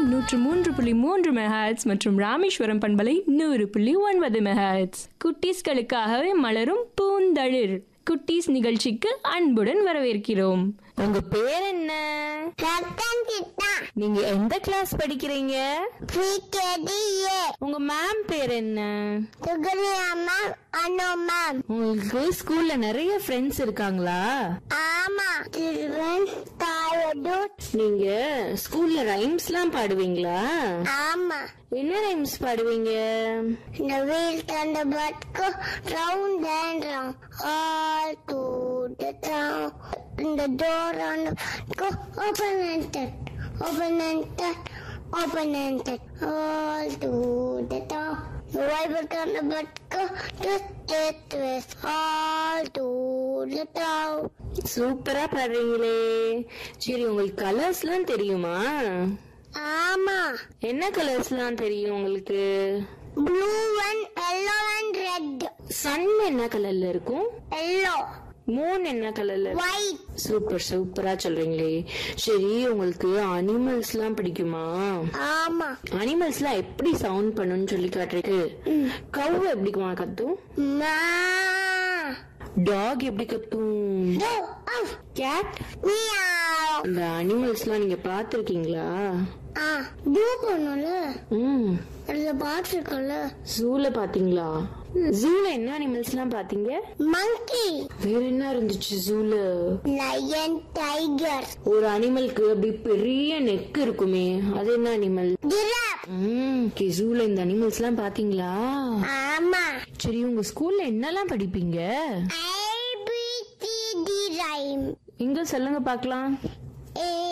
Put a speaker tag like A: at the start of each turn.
A: நூற்று மூன்று புள்ளி மூன்று மெகாஹெட்ஸ் மற்றும் ராமேஸ்வரம் பண்பலை நூறு புள்ளி ஒன்பது மெகாஹெட்ஸ் குட்டீஸ்களுக்காகவே மலரும் பூந்தளிர் குட்டீஸ் நிகழ்ச்சிக்கு அன்புடன் வரவேற்கிறோம்
B: உங்க பேர் என்ன
C: ரத்தன் கிட்டா
B: நீங்க எந்த கிளாஸ் படிக்கிறீங்க
C: பிகேடிஏ
B: உங்க மேம் பேர் என்ன
C: சுகன்யா மேம் அனு மேம்
B: உங்களுக்கு ஸ்கூல்ல நிறைய ஃப்ரெண்ட்ஸ் இருக்காங்களா
C: ஆமா திருவன் தாயடு
B: நீங்க ஸ்கூல்ல ரைம்ஸ்லாம் பாடுவீங்களா
C: ஆமா
B: என்ன ரைம்ஸ் பாடுவீங்க
C: இந்த வீல் தந்த பட்கு round and round all to the town இந்த டோர் ஆன் கு open and shut open and shut open and shut all to the town The Bible on the butku to it with all to the town.
B: சூப்பரா பாடுறீங்களே சரி உங்களுக்கு கலர்ஸ்லாம் தெரியுமா
C: ஆமா
B: என்ன கலர்ஸ்லாம் தெரியும் உங்களுக்கு
C: blue and yellow and red
B: sun என்ன கலர்ல இருக்கும்
C: எல்லோ
B: மூன் என்ன கலர்ல
C: ஒயிட்
B: சூப்பர் சூப்பரா சொல்றீங்களே சரி உங்களுக்கு அனிமல்ஸ்லாம் பிடிக்குமா
C: ஆமா
B: அனிமல்ஸ்லாம் எப்படி சவுண்ட் பண்ணுன்னு சொல்லி காட்டுறதுக்கு கவு எப்படி கத்தும்
C: மா
B: டாக் எப்படி கத்தும்
C: டோ ஆஃப்
B: கேட்
C: மியாவ்
B: அந்த அனிமல்ஸ்லாம் நீங்க பாத்திருக்கீங்களா
C: ஆ டூ பண்ணுல
B: ம்
C: அதுல பாத்துருக்கல
B: ஜூல பாத்தீங்களா ஜூல என்ன அனிமல்ஸ்லாம் பாத்தீங்க
C: மங்கி
B: வேற என்ன இருந்துச்சு ஜூல
C: லயன் டைகர்
B: ஒரு அனிமலுக்கு அப்படி பெரிய நெக் இருக்குமே அது என்ன அனிமல்
C: ஜிராஃப்
B: ம் ஜூல இந்த அனிமல்ஸ்லாம் பாத்தீங்களா
C: ஆமா
B: சரி உங்க ஸ்கூல்ல என்னெல்லாம் படிப்பீங்க
C: A B C D rhyme
B: எங்க சொல்லுங்க பார்க்கலாம்
C: ஏ